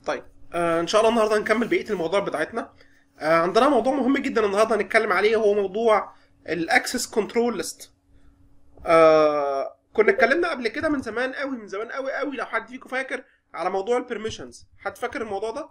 طيب آه ان شاء الله النهارده هنكمل بقيه الموضوع بتاعتنا آه عندنا موضوع مهم جدا النهارده هنتكلم عليه هو موضوع الاكسس كنترول ليست آه كنا اتكلمنا قبل كده من زمان قوي من زمان قوي قوي لو حد فيكم فاكر على موضوع البرميشنز حد فاكر الموضوع ده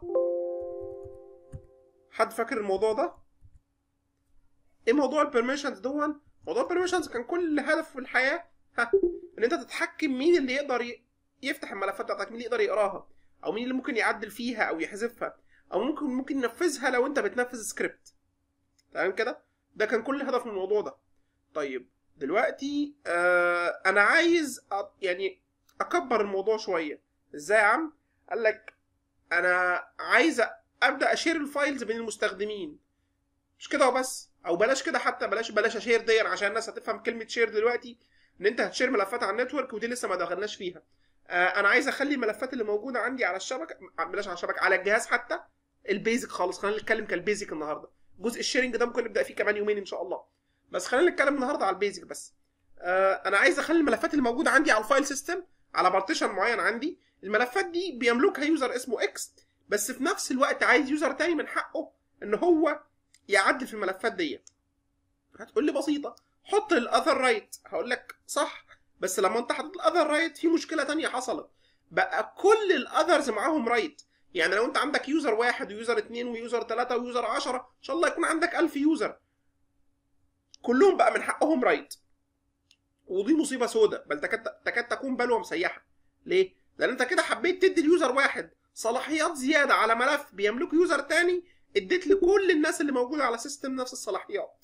حد فاكر الموضوع ده ايه موضوع البرميشنز دون موضوع البرميشنز كان كل هدف في الحياه ها ان انت تتحكم مين اللي يقدر ي- يفتح الملفات بتاعتك مين اللي يقدر يقراها او مين اللي ممكن يعدل فيها او يحذفها او ممكن ممكن ينفذها لو انت بتنفذ سكريبت تمام كده ده كان كل هدف من الموضوع ده طيب دلوقتي آه انا عايز أ- يعني اكبر الموضوع شويه ازاي يا عم قال لك انا عايز أ- ابدا اشير الفايلز بين المستخدمين مش كده وبس او بلاش كده حتى بلاش بلاش اشير دي عشان الناس هتفهم كلمه شير دلوقتي ان انت هتشير ملفات على النتورك ودي لسه ما دخلناش فيها آه انا عايز اخلي الملفات اللي موجوده عندي على الشبكه بلاش على الشبكه على الجهاز حتى البيزك خالص خلينا نتكلم كالبيزك النهارده جزء الشيرنج ده ممكن نبدا فيه كمان يومين ان شاء الله بس خلينا نتكلم النهارده على البيزك بس آه انا عايز اخلي الملفات اللي موجوده عندي على الفايل سيستم على بارتيشن معين عندي الملفات دي بيملكها يوزر اسمه اكس بس في نفس الوقت عايز يوزر تاني من حقه ان هو يعدل في الملفات دي هتقول لي بسيطه حط الاذر رايت هقول لك صح بس لما انت حطيت الاذر رايت في مشكله تانية حصلت بقى كل الاذرز معاهم رايت يعني لو انت عندك يوزر واحد ويوزر اتنين ويوزر تلاتة ويوزر عشرة ان شاء الله يكون عندك ألف يوزر كلهم بقى من حقهم رايت ودي مصيبه سوداء بل تكاد تكاد تكون بلوه مسيحه ليه لان انت كده حبيت تدي اليوزر واحد صلاحيات زياده على ملف بيملكه يوزر تاني اديت لكل الناس اللي موجوده على سيستم نفس الصلاحيات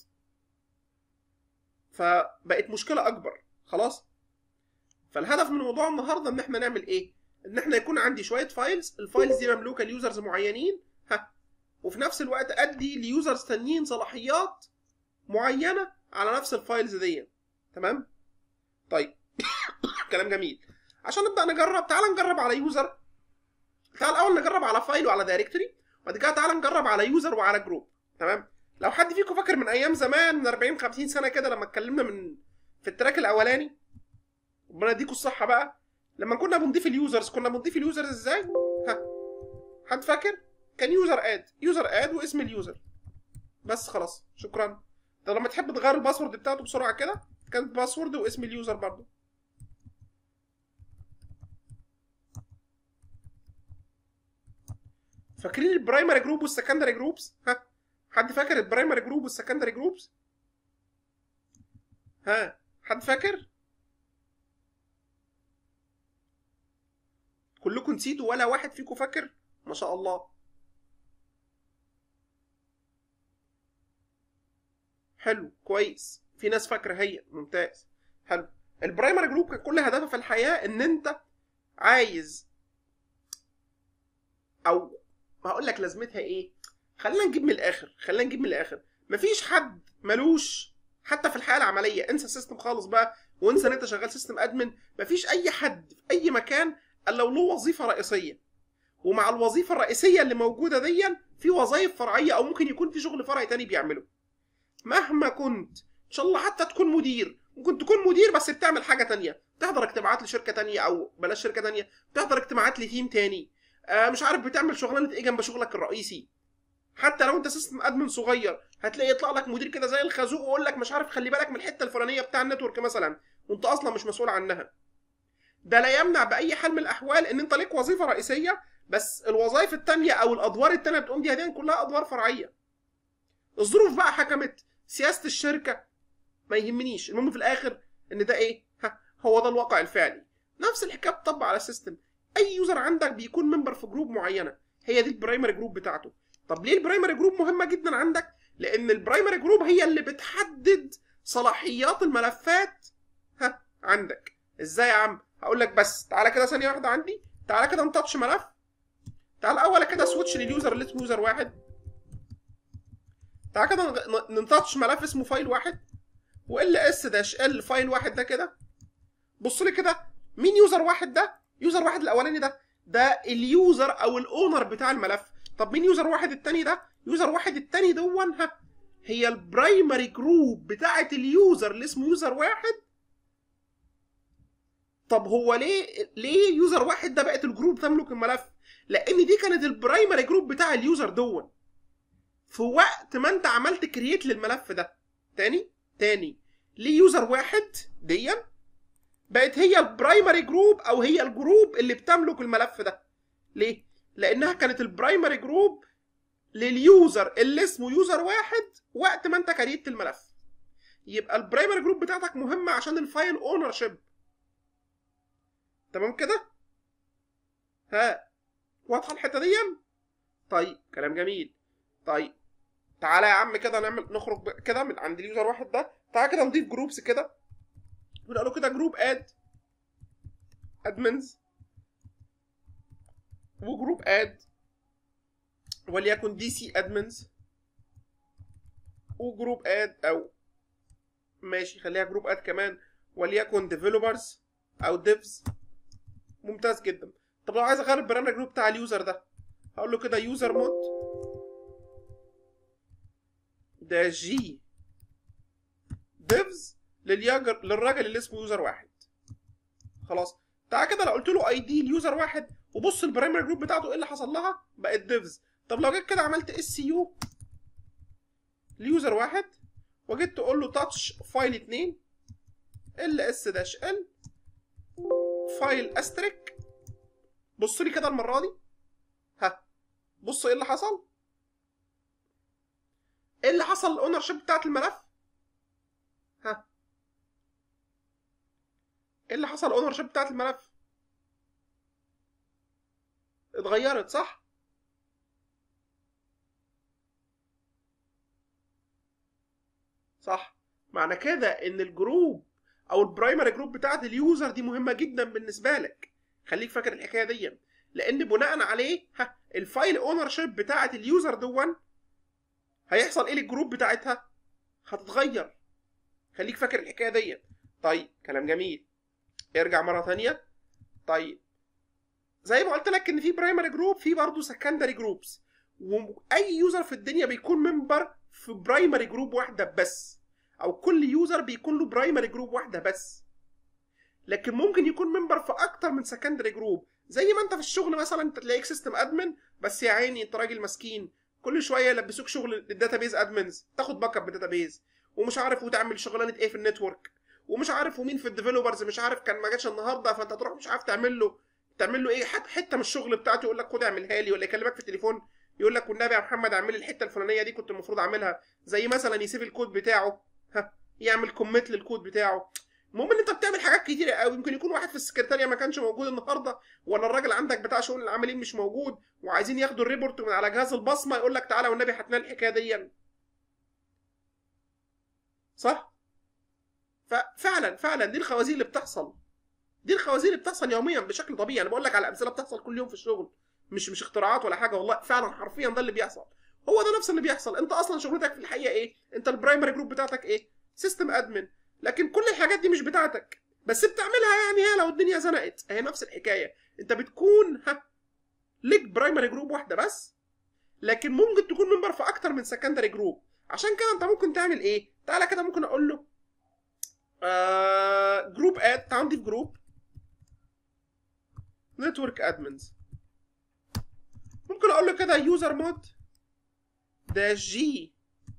فبقت مشكله اكبر خلاص فالهدف من موضوع النهارده ان احنا نعمل ايه ان احنا يكون عندي شويه فايلز الفايلز دي مملوكه ليوزرز معينين ها وفي نفس الوقت ادي ليوزرز تانيين صلاحيات معينه على نفس الفايلز دي تمام طيب كلام جميل عشان نبدا نجرب تعال نجرب على يوزر تعال الاول نجرب على فايل وعلى دايركتوري وبعد كده تعال نجرب على يوزر وعلى جروب تمام لو حد فيكم فاكر من ايام زمان من 40 50 سنه كده لما اتكلمنا من في التراك الاولاني ربنا يديكم الصحه بقى لما كنا بنضيف اليوزرز كنا بنضيف اليوزرز ازاي ها حد فاكر كان يوزر اد يوزر اد واسم اليوزر بس خلاص شكرا طب لما تحب تغير الباسورد بتاعته بسرعه كده كانت باسورد واسم اليوزر برضه فاكرين البرايمري جروب والسكندري جروبس ها حد فاكر البرايمري جروب والسكندري جروبس ها حد فاكر كلكم نسيتوا ولا واحد فيكم فاكر ما شاء الله حلو كويس في ناس فاكره هي ممتاز حلو البرايمري جروب كان كل هدفها في الحياه ان انت عايز او هقول لك لازمتها ايه خلينا نجيب من الاخر خلينا نجيب من الاخر مفيش حد ملوش حتى في الحياه العمليه انسى السيستم خالص بقى وانسى ان انت شغال سيستم ادمن مفيش اي حد في اي مكان الا لو له وظيفه رئيسيه ومع الوظيفه الرئيسيه اللي موجوده دي في وظائف فرعيه او ممكن يكون في شغل فرعي تاني بيعمله مهما كنت ان شاء الله حتى تكون مدير ممكن تكون مدير بس بتعمل حاجه تانية تحضر اجتماعات لشركه تانية او بلاش شركه تانية تحضر اجتماعات لتيم تاني آه مش عارف بتعمل شغلانه ايه جنب شغلك الرئيسي حتى لو انت سيستم ادمن صغير هتلاقي يطلع لك مدير كده زي الخازوق ويقول لك مش عارف خلي بالك من الحته الفلانيه بتاع النتورك مثلا وانت اصلا مش مسؤول عنها ده لا يمنع باي حال من الاحوال ان انت ليك وظيفه رئيسيه بس الوظائف التانية او الادوار التانية بتقوم بيها دي كلها ادوار فرعيه الظروف بقى حكمت سياسه الشركه ما يهمنيش المهم في الاخر ان ده ايه ها هو ده الواقع الفعلي نفس الحكايه بتطبق على السيستم اي يوزر عندك بيكون ممبر في جروب معينه هي دي البرايمري جروب بتاعته طب ليه البرايمري جروب مهمه جدا عندك لان البرايمري جروب هي اللي بتحدد صلاحيات الملفات ها عندك ازاي يا عم هقول لك بس تعالى كده ثانيه واحده عندي تعالى كده نتاتش ملف تعالى اول كده سويتش لليوزر اللي اسمه يوزر واحد تعالى كده نغ- ن- نتاتش ملف اسمه فايل واحد وال اس داش ال فايل واحد ده كده بص لي كده مين يوزر واحد ده يوزر واحد الاولاني ده ده اليوزر او الاونر بتاع الملف طب مين يوزر واحد التاني ده يوزر واحد التاني دون ها هي البرايمري جروب بتاعه اليوزر اللي اسمه يوزر واحد طب هو ليه ليه يوزر واحد ده بقت الجروب تملك الملف لان دي كانت البرايمري جروب بتاع اليوزر دون في وقت ما انت عملت كرييت للملف ده تاني تاني ليه يوزر واحد ديا بقت هي البرايمري جروب او هي الجروب اللي بتملك الملف ده ليه لانها كانت البرايمري جروب لليوزر اللي اسمه يوزر واحد وقت ما انت كريت الملف يبقى البرايمري جروب بتاعتك مهمه عشان الفايل اونر شيب تمام كده ها واضحه الحته دي طيب كلام جميل طيب تعالى يا عم كده نعمل نخرج ب- كده من عند اليوزر واحد ده تعالى كده نضيف جروبس كده ونقول له كده جروب اد ادمنز وجروب اد وليكن دي سي ادمنز وجروب اد او ماشي خليها جروب اد كمان وليكن ديفلوبرز او ديفز ممتاز جدا طب لو عايز اغير البرنامج جروب بتاع اليوزر ده هقول له كده يوزر مود ده جي ديفز للياجر للراجل اللي اسمه يوزر واحد خلاص تعال كده لو قلت له اي دي اليوزر واحد وبص البرايمري جروب بتاعته ايه اللي حصل لها بقت ديفز طب لو جيت كده عملت اس يو ليوزر واحد وجيت تقول له تاتش فايل 2 ال اس داش ال فايل استريك بص لي كده المره دي ها بص ايه اللي حصل ايه اللي حصل الاونر شيب بتاعت الملف ها ايه اللي حصل الاونر شيب بتاعت الملف اتغيرت صح صح معنى كده ان الجروب او البرايمري جروب بتاعت اليوزر دي مهمه جدا بالنسبه لك خليك فاكر الحكايه دي لان بناء عليه ها الفايل اونر شيب بتاعت اليوزر دون هيحصل ايه للجروب بتاعتها هتتغير خليك فاكر الحكايه دي طيب كلام جميل ارجع مره ثانيه طيب زي ما قلت لك ان في برايمري جروب في برضه سكندري جروبس واي يوزر في الدنيا بيكون ممبر في برايمري جروب واحده بس او كل يوزر بيكون له برايمري جروب واحده بس لكن ممكن يكون ممبر في اكتر من سكندري جروب زي ما انت في الشغل مثلا انت تلاقيك سيستم ادمن بس يا عيني انت راجل مسكين كل شويه يلبسوك شغل للداتابيز ادمنز تاخد باك اب بالداتابيز ومش عارف وتعمل شغلانه ايه في النتورك ومش عارف ومين في الديفلوبرز مش عارف كان ما جاتش النهارده فانت تروح مش عارف تعمل له تعمل له ايه حتى حته من الشغل بتاعته يقول لك خد اعملها لي ولا يكلمك في التليفون يقول لك والنبي يا محمد اعمل لي الحته الفلانيه دي كنت المفروض اعملها زي مثلا يسيب الكود بتاعه ها يعمل كوميت للكود بتاعه المهم ان انت بتعمل حاجات كتيره قوي يمكن يكون واحد في السكرتاريه ما كانش موجود النهارده ولا الراجل عندك بتاع شؤون العاملين مش موجود وعايزين ياخدوا الريبورت من على جهاز البصمه يقول لك تعالى والنبي هات لنا الحكايه دي صح ففعلا فعلا دي الخوازيق اللي بتحصل دي الخوازيق اللي بتحصل يوميا بشكل طبيعي انا بقول لك على امثله بتحصل كل يوم في الشغل مش مش اختراعات ولا حاجه والله فعلا حرفيا ده اللي بيحصل هو ده نفس اللي بيحصل انت اصلا شغلتك في الحقيقه ايه انت البرايمري جروب بتاعتك ايه سيستم ادمن لكن كل الحاجات دي مش بتاعتك بس بتعملها يعني هي لو الدنيا زنقت هي نفس الحكايه انت بتكون ها ليك برايمري جروب واحده بس لكن ممكن تكون ممبر في اكتر من سكندري جروب عشان كده انت ممكن تعمل ايه تعالى كده ممكن اقول له آه جروب اد تعال نضيف جروب نتورك ادمنز ممكن اقول له كده يوزر مود ده جي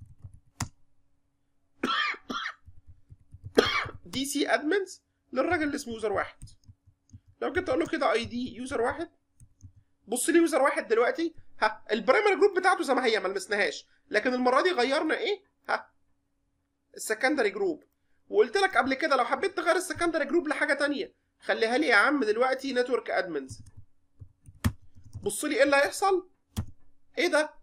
دي سي ادمنز للراجل اللي اسمه يوزر واحد لو جيت اقول له كده اي دي يوزر واحد بص لي يوزر واحد دلوقتي ها البرايمري جروب بتاعته زي ما هي ما لمسناهاش لكن المره دي غيرنا ايه ها السكندري جروب وقلت لك قبل كده لو حبيت تغير السكندري جروب لحاجه تانية خليها لي يا عم دلوقتي نتورك ادمنز بص لي ايه اللي هيحصل ايه ده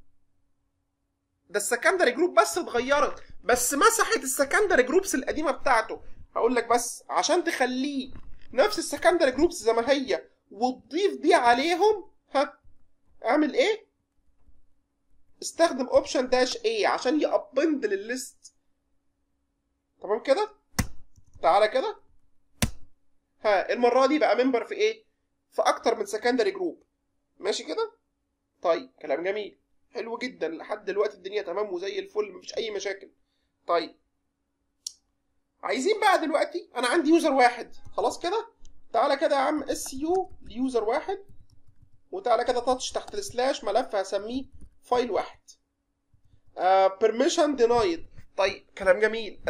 ده السكندري جروب بس اتغيرت بس مسحت السكندري جروبس القديمه بتاعته هقول لك بس عشان تخليه نفس السكندري جروبس زي ما هي وتضيف دي عليهم ها اعمل ايه استخدم اوبشن داش ايه عشان يابند للليست تمام كده تعالى كده ها المره دي بقى ممبر في ايه في اكتر من سكندري جروب ماشي كده طيب كلام جميل حلو جدا لحد دلوقتي الدنيا تمام وزي الفل مفيش اي مشاكل طيب عايزين بقى دلوقتي انا عندي يوزر واحد خلاص كده تعالى كده يا عم اس يو ليوزر واحد وتعالى كده تاتش تحت السلاش ملف هسميه فايل واحد بيرميشن دينايد طيب كلام جميل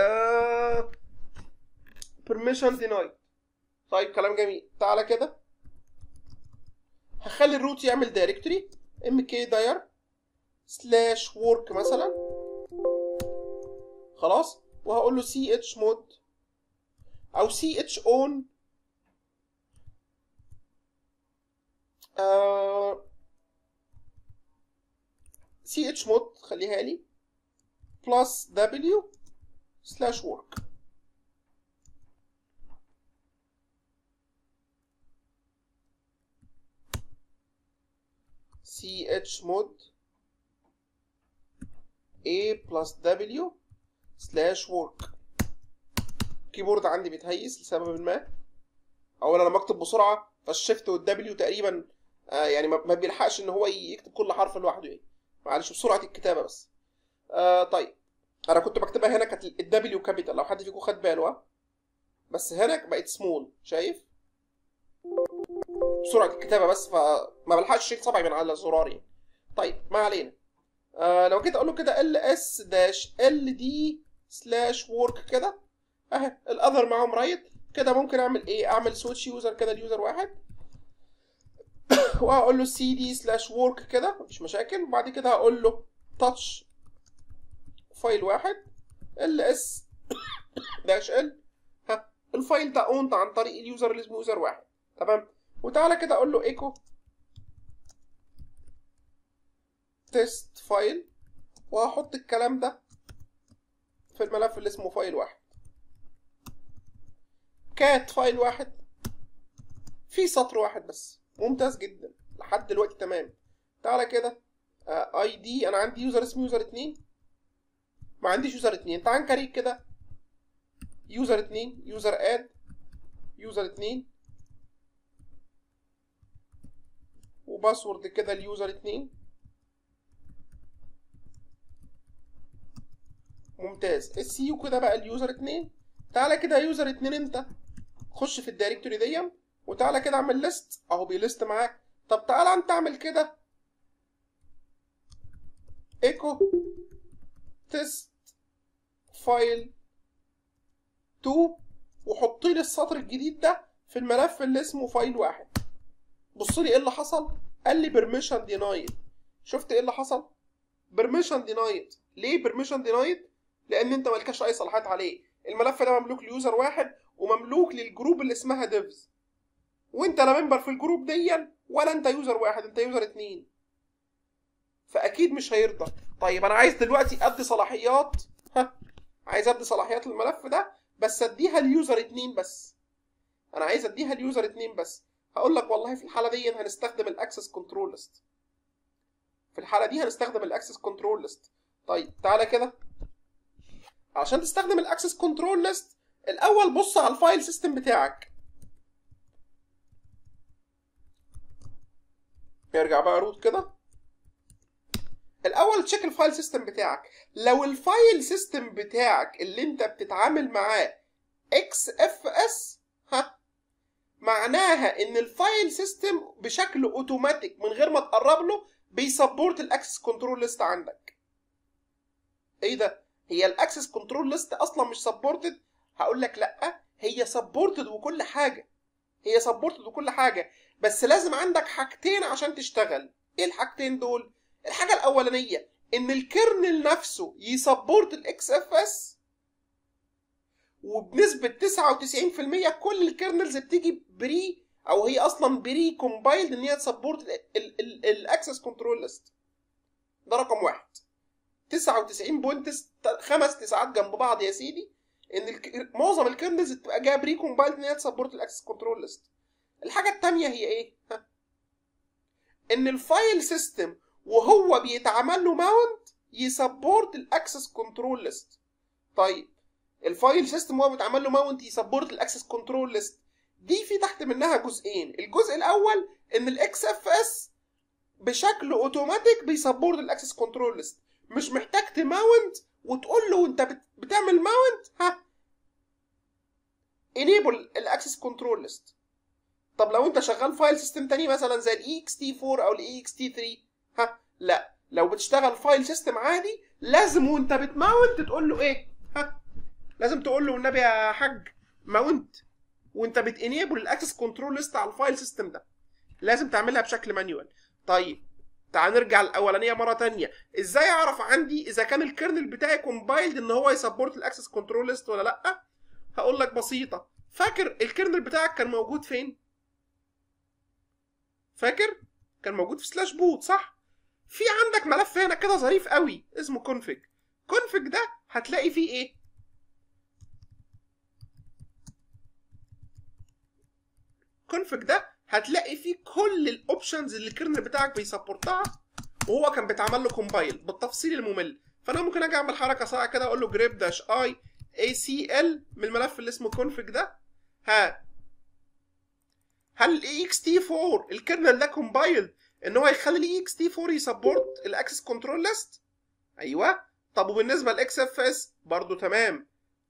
بيرميشن دينايد طيب كلام جميل تعالى كده هخلي الروت يعمل دايركتوري ام كي داير سلاش ورك مثلا خلاص وهقول له سي اتش مود او سي اتش اون سي اتش مود خليها لي بلس دبليو سلاش ورك سي اتش مود A plus W سلاش work الكيبورد عندي بيتهيس لسبب ما اولا انا بكتب بسرعه فالشيفت والدبليو تقريبا آه يعني ما ما بيلحقش ان هو يكتب كل حرف لوحده يعني معلش بسرعه الكتابه بس آه طيب انا كنت بكتبها هنا كانت الدبليو كابيتال لو حد فيكم خد باله ها بس هنا بقت سمول شايف بسرعه الكتابه بس فما بلحقش اشيل صبعي من على الزرار يعني طيب ما علينا آه لو كده اقول له كده ال اس داش ال دي سلاش ورك كده اهي الاذر معاهم رايت كده ممكن اعمل ايه اعمل سويتش يوزر كده اليوزر واحد وهقول له سي دي سلاش ورك كده مفيش مشاكل وبعد كده هقول له تاتش فايل واحد ال اس داش ال ها الفايل ده اونت عن طريق اليوزر اللي اسمه يوزر واحد تمام وتعالى كده اقول له ايكو تيست فايل وهحط الكلام ده في الملف اللي اسمه فايل واحد كات فايل واحد في سطر واحد بس ممتاز جدا لحد دلوقتي تمام تعالى كده اي دي انا عندي يوزر اسمه يوزر اتنين ما عنديش يوزر اتنين تعال نكريت كده يوزر اتنين يوزر اد يوزر اتنين وباسورد كده اليوزر اتنين ممتاز السي يو كده بقى اليوزر اتنين تعالى كده يوزر اتنين انت خش في الدايركتوري دي وتعالى كده اعمل ليست اهو بيليست معاك طب تعالى انت اعمل كده ايكو تيست فايل 2 وحط لي السطر الجديد ده في الملف اللي اسمه فايل واحد بص لي ايه اللي حصل قال لي بيرميشن دينايد شفت ايه اللي حصل بيرميشن دينايد ليه بيرميشن دينايد لان انت مالكش اي صلاحيات عليه الملف ده مملوك ليوزر واحد ومملوك للجروب اللي اسمها ديفز وانت لا ممبر في الجروب ديا ولا انت يوزر واحد انت يوزر اتنين فاكيد مش هيرضى طيب انا عايز دلوقتي ادي صلاحيات ها عايز ادي صلاحيات للملف ده بس اديها ليوزر اتنين بس انا عايز اديها ليوزر اتنين بس هقول لك والله في الحاله دي هنستخدم الاكسس كنترول ليست في الحاله دي هنستخدم الاكسس كنترول ليست طيب تعالى كده عشان تستخدم الاكسس كنترول ليست الاول بص على الفايل سيستم بتاعك نرجع بقى روت كده الاول تشيك الفايل سيستم بتاعك لو الفايل سيستم بتاعك اللي انت بتتعامل معاه اكس اف اس ها معناها ان الفايل سيستم بشكل اوتوماتيك من غير ما تقرب له بيسبورت الاكسس كنترول ليست عندك ايه ده هي الاكسس كنترول ليست اصلا مش سبورتد هقول لك لا هي سبورتد وكل حاجه هي سبورتد وكل حاجه بس لازم عندك حاجتين عشان تشتغل ايه الحاجتين دول الحاجه الاولانيه ان الكيرنل نفسه يسبورت الاكس اف اس وبنسبه 99% كل الكيرنلز بتيجي بري او هي اصلا بري كومبايلد ان هي تسبورت الاكسس كنترول ليست ده رقم واحد 99 بوينت خمس تسعات جنب بعض يا سيدي ان الك... معظم الكيرنلز بتبقى جايه بري كومبايلد ان هي تسبورت الاكسس كنترول ليست الحاجه الثانيه هي ايه ها. ان الفايل سيستم وهو بيتعمل له ماونت يسبورت الاكسس كنترول ليست طيب الفايل سيستم وهو بيتعمل له ماونت يسبورت الاكسس كنترول ليست دي في تحت منها جزئين الجزء الاول ان الاكس اف اس بشكل اوتوماتيك بيسبورت الاكسس كنترول ليست مش محتاج تماونت وتقول له انت بتعمل ماونت ها enable الاكسس كنترول ليست طب لو انت شغال فايل سيستم تاني مثلا زي الاي اكس تي 4 او الاي اكس تي 3 ها لا لو بتشتغل فايل سيستم عادي لازم وانت بتماونت تقول له ايه ها لازم تقول له والنبي يا حاج ماونت وانت بتانيبل الاكسس كنترول ليست على الفايل سيستم ده لازم تعملها بشكل مانيوال طيب تعال نرجع الاولانيه مره تانية ازاي اعرف عندي اذا كان الكيرنل بتاعي كومبايلد ان هو يسبورت الاكسس كنترول ليست ولا لا هقول لك بسيطه فاكر الكيرنل بتاعك كان موجود فين فاكر كان موجود في سلاش بوت صح في عندك ملف هنا كده ظريف قوي اسمه config config ده هتلاقي فيه ايه config ده هتلاقي فيه كل الاوبشنز اللي الكيرنل بتاعك بيسبورتها وهو كان بيتعمل له كومبايل بالتفصيل الممل فانا ممكن اجي اعمل حركه صايعه كده اقول له جريب داش اي اي سي ال من الملف اللي اسمه config ده ها هل الاي اكس تي 4 الكيرنل ده كومبايل ان هو يخلي الاي اكس تي 4 يسبورت الاكسس كنترول ليست ايوه طب وبالنسبه للاكس اف اس برضه تمام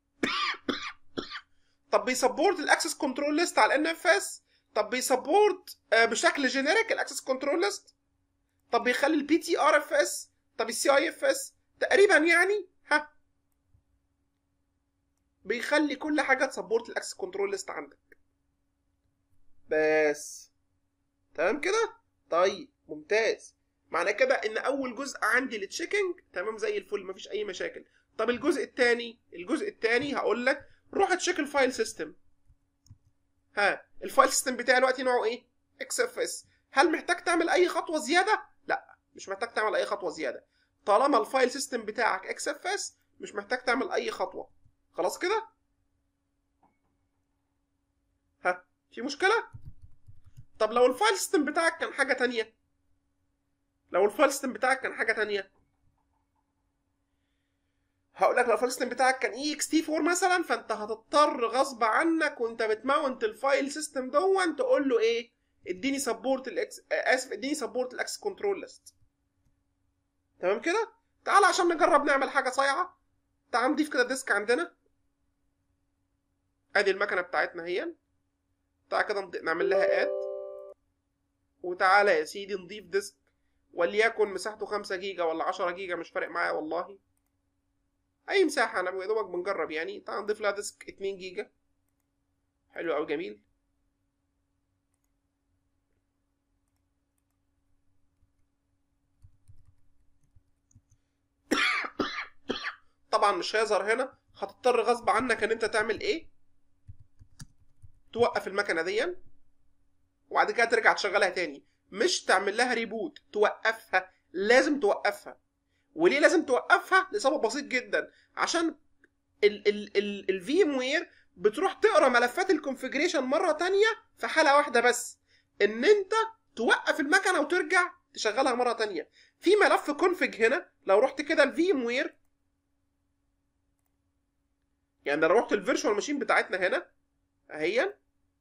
طب بيسبورت الاكسس كنترول ليست على الان اف اس طب بيسبورت بشكل جينيريك الاكسس كنترول ليست طب بيخلي البي تي ار اف اس طب السي اي اف اس تقريبا يعني ها بيخلي كل حاجه تسبورت الاكسس كنترول ليست عندك بس تمام كده طيب ممتاز معنى كده ان اول جزء عندي للتشيكنج تمام زي الفل مفيش اي مشاكل طب الجزء الثاني الجزء الثاني هقول لك روح تشيك الفايل سيستم ها الفايل سيستم بتاعي دلوقتي نوعه ايه اكس اف اس هل محتاج تعمل اي خطوه زياده لا مش محتاج تعمل اي خطوه زياده طالما الفايل سيستم بتاعك اكس اف اس مش محتاج تعمل اي خطوه خلاص كده ها في مشكله طب لو الفايل سيستم بتاعك كان حاجه تانية لو الفايل سيستم بتاعك كان حاجه تانية هقول لك لو الفايل سيستم بتاعك كان اي اكس تي 4 مثلا فانت هتضطر غصب عنك وانت بتماونت الفايل سيستم دون تقول له ايه اديني سبورت الاكس اسف اديني سبورت الاكس كنترول ليست تمام كده تعال عشان نجرب نعمل حاجه صايعه تعال نضيف كده ديسك عندنا ادي المكنه بتاعتنا هي تعال كده نعمل لها اد وتعالى يا سيدي نضيف ديسك وليكن مساحته 5 جيجا ولا 10 جيجا مش فارق معايا والله اي مساحه انا يا دوبك بنجرب يعني تعال نضيف لها ديسك 2 جيجا حلو قوي جميل طبعا مش هيظهر هنا هتضطر غصب عنك ان انت تعمل ايه توقف المكنه دي وبعد كده ترجع تشغلها تاني مش تعمل لها ريبوت توقفها لازم توقفها وليه لازم توقفها لسبب بسيط جدا عشان الفي ام وير بتروح تقرا ملفات الكونفيجريشن مره تانية في حاله واحده بس ان انت توقف المكنه وترجع تشغلها مره تانية في ملف كونفيج هنا لو رحت كده الفي ام وير يعني لو رحت الفيرتشوال ماشين بتاعتنا هنا اهي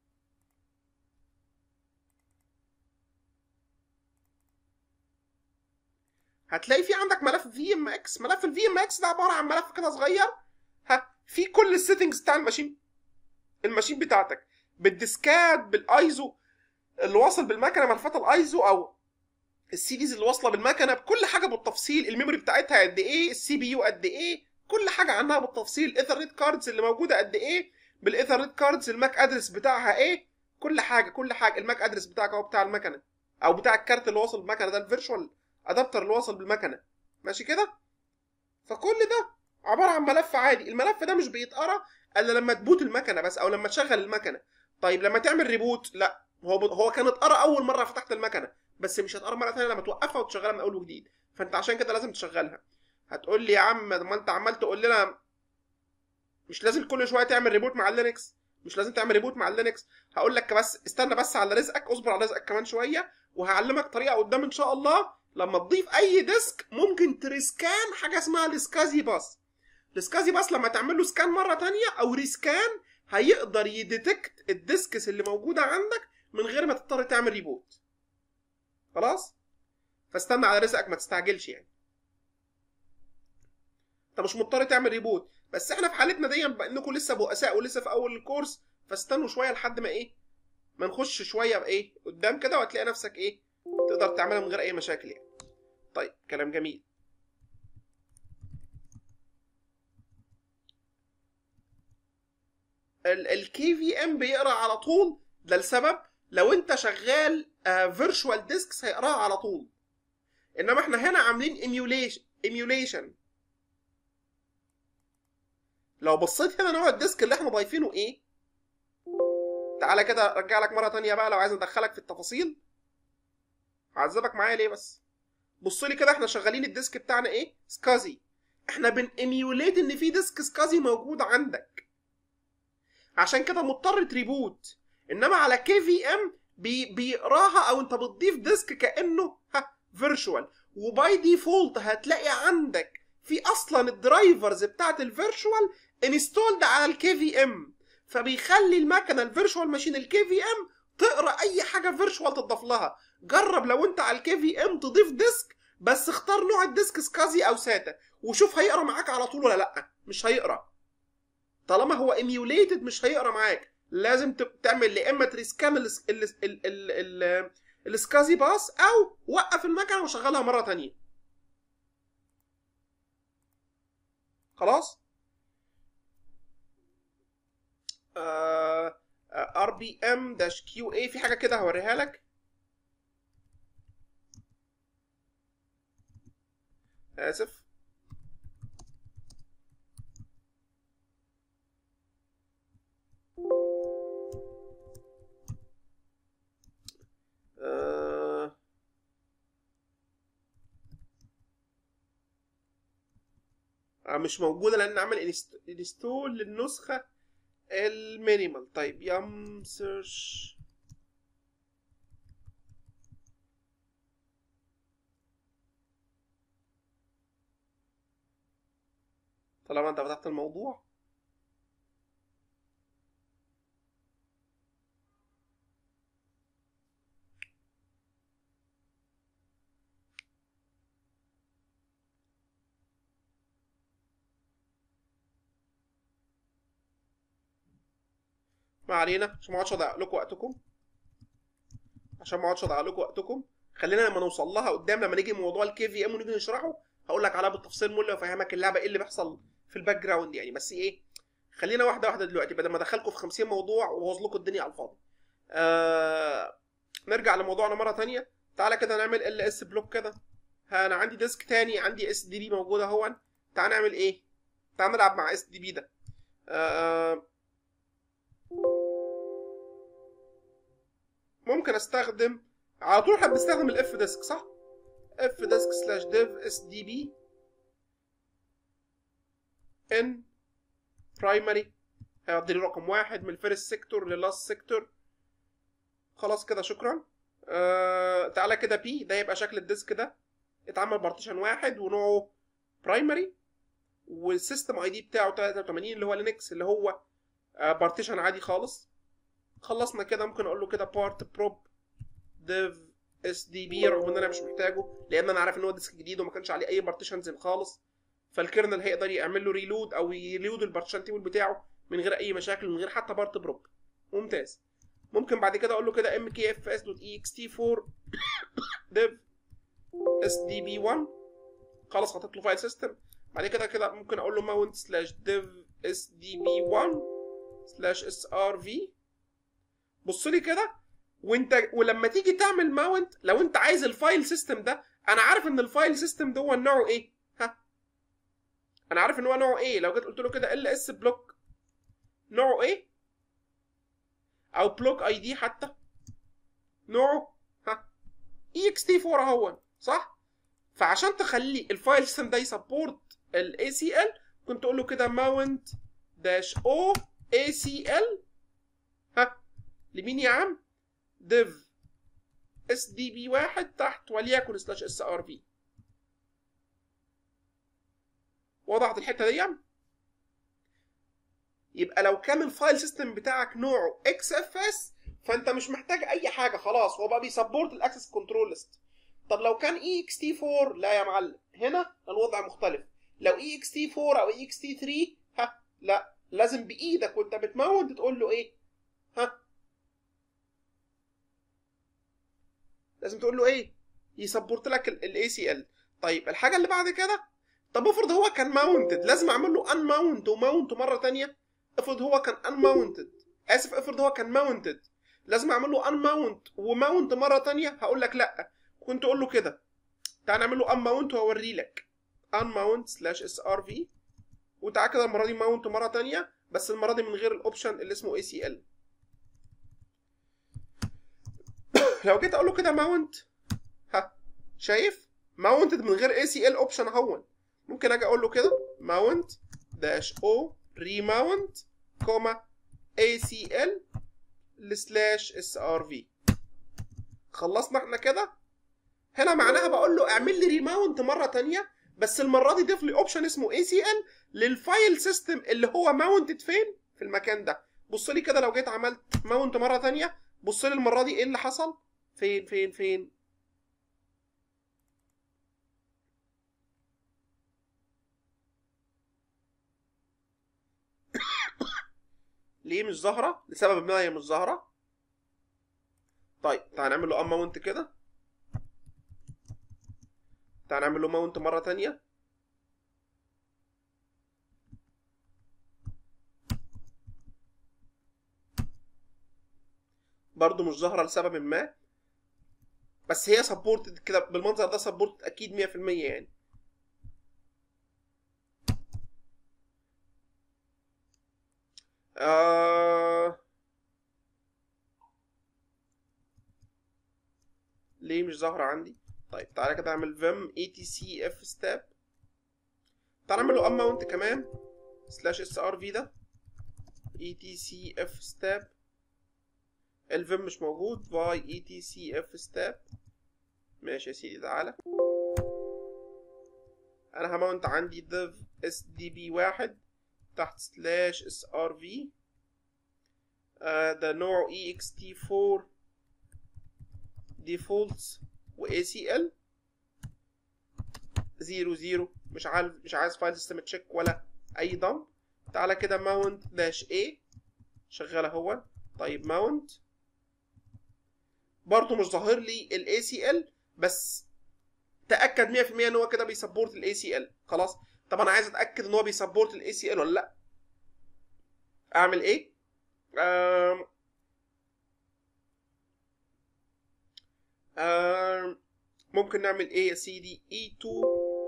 هتلاقي في عندك ملف في ام اكس ملف الفي ام اكس ده عباره عن ملف كده صغير ها في كل السيتنجز بتاع الماشين الماشين بتاعتك بالديسكات بالايزو اللي واصل بالمكنه ملفات الايزو او السيديز اللي واصله بالمكنه بكل حاجه بالتفصيل الميموري بتاعتها قد ايه السي بي يو قد ايه كل حاجه عنها بالتفصيل الايثرنت كاردز اللي موجوده قد ايه بالايثرنت كاردز الماك ادرس بتاعها ايه كل حاجه كل حاجه الماك ادرس بتاعك هو بتاع المكنه او بتاع الكارت اللي واصل بالمكنه ده الفيرتشوال ادابتر اللي واصل بالمكنه ماشي كده فكل ده عباره عن ملف عادي الملف ده مش بيتقرا الا لما تبوت المكنه بس او لما تشغل المكنه طيب لما تعمل ريبوت لا هو ب... هو كان اتقرا اول مره فتحت المكنه بس مش هتقرا مره ثانيه لما توقفها وتشغلها من اول وجديد فانت عشان كده لازم تشغلها هتقول لي يا عم ما انت عمال تقول لنا مش لازم كل شويه تعمل ريبوت مع اللينكس مش لازم تعمل ريبوت مع اللينكس هقول لك بس استنى بس على رزقك اصبر على رزقك كمان شويه وهعلمك طريقه قدام ان شاء الله لما تضيف اي ديسك ممكن تريسكان حاجه اسمها السكازي باس السكازي باس لما تعمل له سكان مره تانية او ريسكان هيقدر يديتكت الديسكس اللي موجوده عندك من غير ما تضطر تعمل ريبوت خلاص فاستنى على رزقك ما تستعجلش يعني انت مش مضطر تعمل ريبوت بس احنا في حالتنا دي بانكم لسه بؤساء ولسه في اول الكورس فاستنوا شويه لحد ما ايه ما نخش شويه بايه قدام كده وهتلاقي نفسك ايه تقدر تعملها من غير اي مشاكل يعني طيب كلام جميل الكي في ام بيقرا على طول ده لسبب لو انت شغال فيرتشوال ديسكس هيقراها على طول انما احنا هنا عاملين ايميوليشن ايميوليشن لو بصيت هنا نوع الديسك اللي احنا ضايفينه ايه تعالى كده ارجع لك مره تانية بقى لو عايز ادخلك في التفاصيل هعذبك معايا ليه بس بص لي كده احنا شغالين الديسك بتاعنا ايه سكازي احنا بن ايميوليت ان في ديسك سكازي موجود عندك عشان كده مضطر تريبوت انما على كي في ام بي بيقراها او انت بتضيف ديسك كانه ها فيرتشوال وباي ديفولت هتلاقي عندك في اصلا الدرايفرز بتاعت الفيرتشوال انستولد على الكي في ام فبيخلي المكنه الفيرتشوال ماشين الكي في ام تقرا اي حاجه فيرتشوال تضاف لها جرب لو انت على الكي في ام تضيف ديسك بس اختار نوع الديسك سكازي او ساتا وشوف هيقرا معاك على طول ولا لا مش هيقرا طالما هو ايميوليتد مش هيقرا معاك لازم تعمل يا اما تريسكان السكازي باس او وقف المكنه وشغلها مره تانية خلاص ار بي ام داش كيو اي في حاجه كده هوريها لك اسف آه مش موجوده لان عمل انستول للنسخه المينيمال طيب يم سيرش طالما انت فتحت الموضوع ما علينا عشان ما اقعدش اضيع لكم وقتكم عشان ما اقعدش اضيع لكم وقتكم خلينا لما نوصل لها قدام لما نيجي موضوع الكي في ام ونيجي نشرحه هقول لك عليها بالتفصيل مله وافهمك اللعبه ايه اللي بيحصل في الباك جراوند يعني بس ايه خلينا واحده واحده دلوقتي بدل ما ادخلكم في 50 موضوع وابوظ لكم الدنيا على الفاضي آه نرجع لموضوعنا مره تانية تعالى كده نعمل ال اس بلوك كده انا عندي ديسك تاني عندي اس دي بي موجوده اهو تعال نعمل ايه تعال نلعب مع اس دي بي ده آه ممكن استخدم على طول احنا بنستخدم الاف ديسك صح اف ديسك سلاش ديف اس دي بي ان برايمري هيقضي لي رقم واحد من الفيرست سيكتور للاست سيكتور خلاص كده شكرا آه تعالى كده بي ده يبقى شكل الديسك ده اتعمل بارتيشن واحد ونوعه برايمري والسيستم اي دي بتاعه 83 اللي هو لينكس اللي هو آه بارتيشن عادي خالص خلصنا كده ممكن اقول له كده بارت بروب ديف اس دي بي رغم ان انا مش محتاجه لان انا عارف ان هو ديسك جديد وما كانش عليه اي بارتيشنز خالص فالكيرنل هيقدر يعمل له ريلود او يلود البارتيشن تيبل بتاعه من غير اي مشاكل من غير حتى بارت بروب ممتاز ممكن بعد كده اقول له كده ام كي اف اس دوت اي اكس تي 4 ديف اس دي بي 1 خلاص حطيت له فايل سيستم بعد كده كده ممكن اقول له ماونت سلاش ديف اس دي بي 1 سلاش اس ار في بص لي كده وانت ولما تيجي تعمل ماونت لو انت عايز الفايل سيستم ده انا عارف ان الفايل سيستم ده نوعه ايه ها انا عارف ان هو نوعه ايه لو جيت قلت له كده ال اس بلوك نوعه ايه او بلوك اي دي حتى نوعه ها اي اكس تي 4 اهو صح فعشان تخلي الفايل سيستم ده يسبورت الاي سي ال كنت تقول له كده ماونت داش او اي سي ال ها لمين يا عم ديف اس دي بي واحد تحت وليكن سلاش اس ار في وضحت الحته دي يبقى لو كان الفايل سيستم بتاعك نوعه اكس اف اس فانت مش محتاج اي حاجه خلاص هو بقى بيسبورت الاكسس كنترول ليست طب لو كان اي اكس تي 4 لا يا معلم هنا الوضع مختلف لو اي اكس تي 4 او اي اكس تي 3 ها لا لازم بايدك وانت بتمونت تقول له ايه ها لازم تقول له ايه يسبورت لك الاي سي ال طيب الحاجه اللي بعد كده طب افرض هو كان ماونتد لازم اعمل له ان ماونت وماونت مره تانية افرض هو كان ان ماونتد اسف افرض هو كان ماونتد لازم اعمل له ان ماونت وماونت مره تانية هقول لك لا كنت اقول له كده تعال نعمل له ان ماونت واوري لك ان ماونت سلاش اس ار في وتعال كده المره دي ماونت مره تانية بس المره دي من غير الاوبشن اللي اسمه اي سي ال لو جيت اقول له كده ماونت ها شايف ماونتد من غير اي سي ال اوبشن اهون ممكن اجي اقول له كده ماونت داش او ريماونت كوما اي سي ال سلاش اس ار في خلصنا احنا كده هنا معناها بقول له اعمل لي ريماونت مره تانية بس المره دي ضيف لي اوبشن اسمه اي سي ال للفايل سيستم اللي هو ماونتد فين في المكان ده بص لي كده لو جيت عملت ماونت مره تانية بص لي المره دي ايه اللي حصل فين فين فين ليه مش ظاهره لسبب ما هي مش ظاهره طيب تعال نعمل له ام ماونت كده تعال نعمل له ماونت مره تانية برضه مش ظاهره لسبب ما بس هي سبورتد كده بالمنظر ده سبورتد اكيد 100% يعني آه... ليه مش ظاهرة عندي؟ طيب تعالى كده اعمل vim etc f step تعالى اعمل له ام ماونت كمان سلاش اس ار في ده etc f step الفيم مش موجود باي etc f step ماشي يا سيدي تعالى انا هماونت عندي div sdb واحد تحت سلاش اس ار في ده نوعه ext4 defaults و acl زيرو زيرو مش عارف مش عايز فايل سيستم تشيك ولا اي دمب تعالى كده ماونت داش a شغال اهو طيب ماونت برضه مش ظاهر لي الاي سي ال بس تاكد 100% ان هو كده بيسبورت الاي سي ال خلاص طب انا عايز اتاكد ان هو بيسبورت الاي سي ال ولا لا اعمل ايه آم آم ممكن نعمل ايه يا سيدي اي 2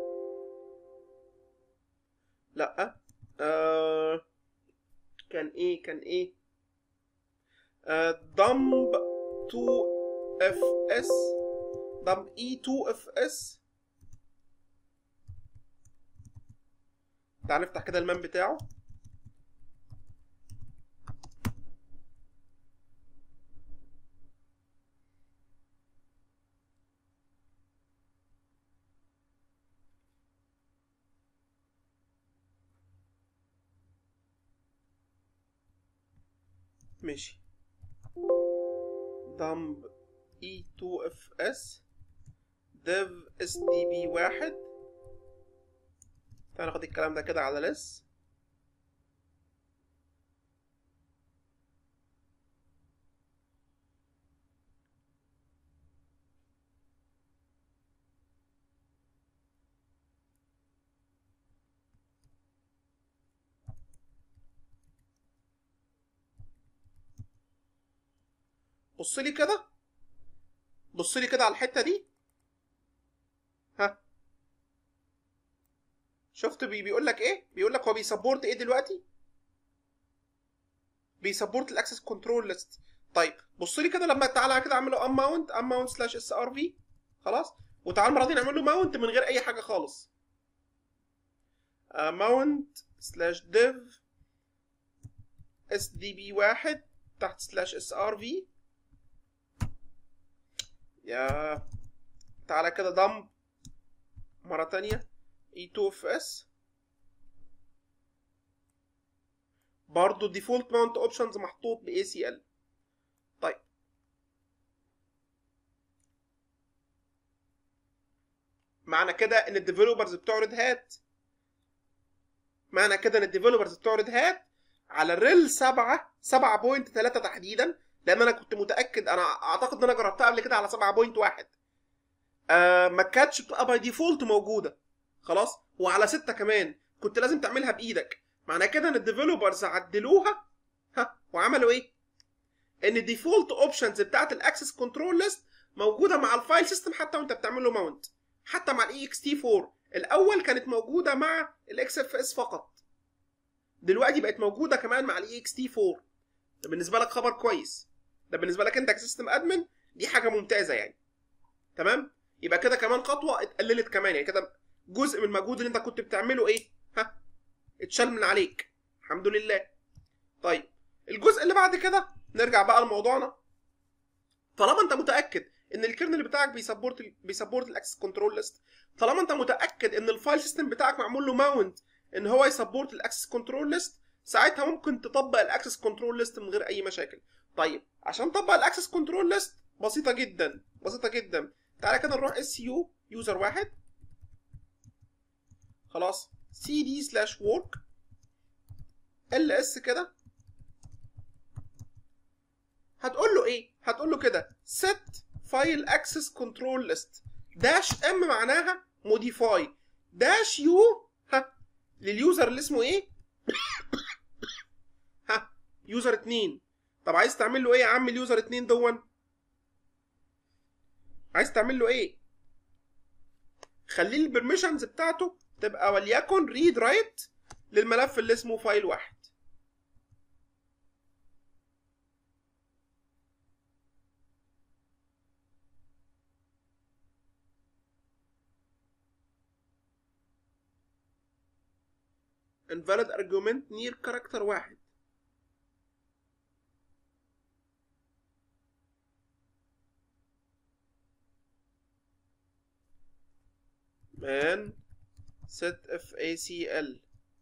لا آه كان ايه كان ايه آه دمب 2 اف اس دمب اي 2 اف اس تعال نفتح كده المان بتاعه ماشي dump e2fs div sdb واحد تعال ناخد الكلام ده كده على لس بص لي كده بص لي كده على الحته دي ها شفت بي بيقول لك ايه بيقول لك هو بيسبورت ايه دلوقتي بيسبورت الاكسس كنترول ليست طيب بص لي كده لما تعالى كده اعمل له ام ماونت ام ماونت سلاش اس ار في خلاص وتعال المره دي نعمل له ماونت من غير اي حاجه خالص ماونت سلاش ديف اس دي بي واحد تحت سلاش اس ار في يا تعالى كده ضم مرة تانية E2FS برضو default mount options محطوط ب ACL طيب معنى كده ان الديفلوبرز بتوع ريد هات معنى كده ان الديفلوبرز بتوع ريد هات على الريل 7 7.3 تحديدا لان انا كنت متاكد انا اعتقد ان انا جربتها قبل كده على 7.1 آه ما كانتش بتبقى باي ديفولت موجوده خلاص وعلى 6 كمان كنت لازم تعملها بايدك معنى كده ان الديفلوبرز عدلوها ها وعملوا ايه ان الديفولت اوبشنز بتاعت الاكسس كنترول ليست موجوده مع الفايل سيستم حتى وانت بتعمل له ماونت حتى مع الاي اكس تي 4 الاول كانت موجوده مع الاكس اف اس فقط دلوقتي بقت موجوده كمان مع الاي اكس تي 4 ده بالنسبه لك خبر كويس ده بالنسبه لك انت كسيستم ادمن دي حاجه ممتازه يعني تمام يبقى كده كمان خطوه اتقللت كمان يعني كده جزء من المجهود اللي انت كنت بتعمله ايه ها اتشال من عليك الحمد لله طيب الجزء اللي بعد كده نرجع بقى لموضوعنا طالما انت متاكد ان الكيرنل بتاعك بيسبورت بيسبورت الاكسس كنترول ليست طالما انت متاكد ان الفايل سيستم بتاعك معمول له ماونت ان هو يسبورت الاكسس كنترول ليست ساعتها ممكن تطبق الاكسس كنترول ليست من غير اي مشاكل طيب عشان تطبق الاكسس كنترول ليست بسيطه جدا بسيطه جدا تعالى كده نروح اس يو يوزر واحد خلاص سي دي سلاش ورك ال اس كده هتقول له ايه هتقول له كده set file access control list داش ام معناها modify داش يو ها لليوزر اللي اسمه ايه ها يوزر 2 طب عايز تعمل له ايه يا عم اليوزر 2 دون عايز تعمل له ايه خليه البرميشنز بتاعته تبقى وليكن ريد رايت للملف اللي اسمه فايل واحد invalid argument near character واحد man set facl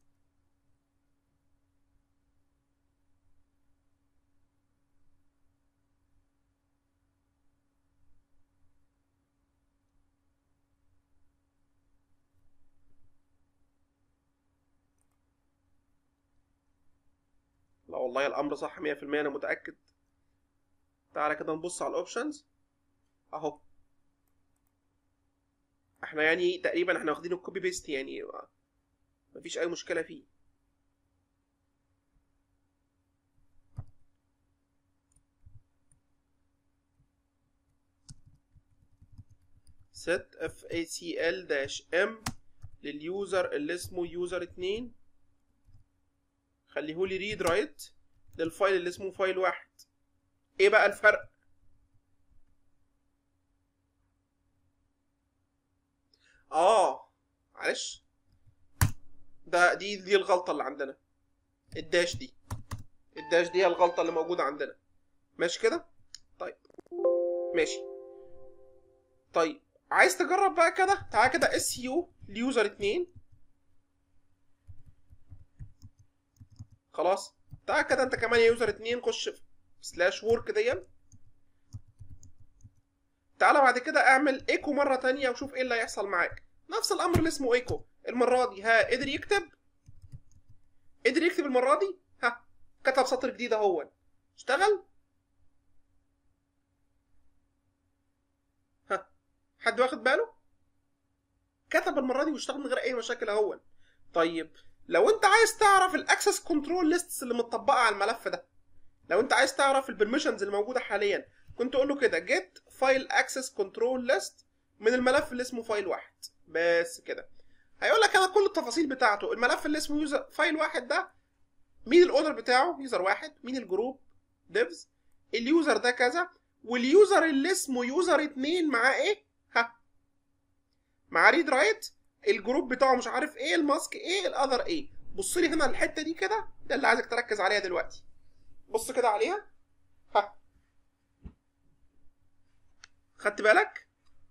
لا والله الامر صح 100% انا متاكد تعالى كده نبص على الاوبشنز اهو احنا يعني تقريبا احنا واخدين الكوبي بيست يعني مفيش اي مشكله فيه set facl dash m لليوزر اللي اسمه يوزر 2 خليهولي ريد رايت للفايل اللي اسمه فايل واحد ايه بقى الفرق اه معلش ده دي دي الغلطه اللي عندنا الداش دي الداش دي هي الغلطه اللي موجوده عندنا ماشي كده طيب ماشي طيب عايز تجرب بقى كده تعالى كده اس يو ليوزر 2 خلاص تعالى كده انت كمان يا يوزر 2 خش في سلاش ورك دي تعالى بعد كده اعمل ايكو مره تانية وشوف ايه اللي هيحصل معاك نفس الامر اللي اسمه ايكو المره دي ها قدر يكتب قدر يكتب المره دي ها كتب سطر جديد اهو اشتغل ها حد واخد باله كتب المره دي واشتغل من غير اي مشاكل اهو طيب لو انت عايز تعرف الاكسس كنترول ليستس اللي متطبقه على الملف ده لو انت عايز تعرف البرميشنز اللي موجوده حاليا كنت اقول له كده get file access control list من الملف اللي اسمه فايل واحد بس كده هيقول لك انا كل التفاصيل بتاعته الملف اللي اسمه يوزر فايل واحد ده مين الاونر بتاعه يوزر واحد مين الجروب ديفز اليوزر ده كذا واليوزر اللي اسمه يوزر اتنين معاه ايه ها معاه ريد رايت الجروب بتاعه مش عارف ايه الماسك ايه الاذر ايه بص لي هنا الحته دي كده ده اللي عايزك تركز عليها دلوقتي بص كده عليها ها خدت بالك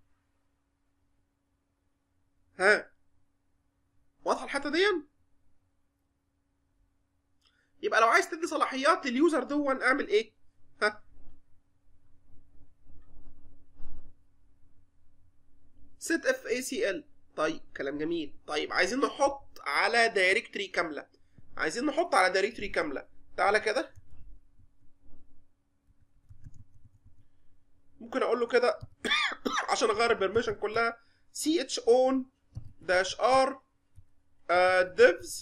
ها واضحه الحته دي يبقى لو عايز تدي صلاحيات لليوزر دون اعمل ايه ها set اف اي سي ال طيب كلام جميل طيب عايزين نحط على دايركتري كامله عايزين نحط على دايركتري كامله تعالى كده ممكن اقول له كده عشان اغير البرميشن كلها سي اتش اون داش ار ديفز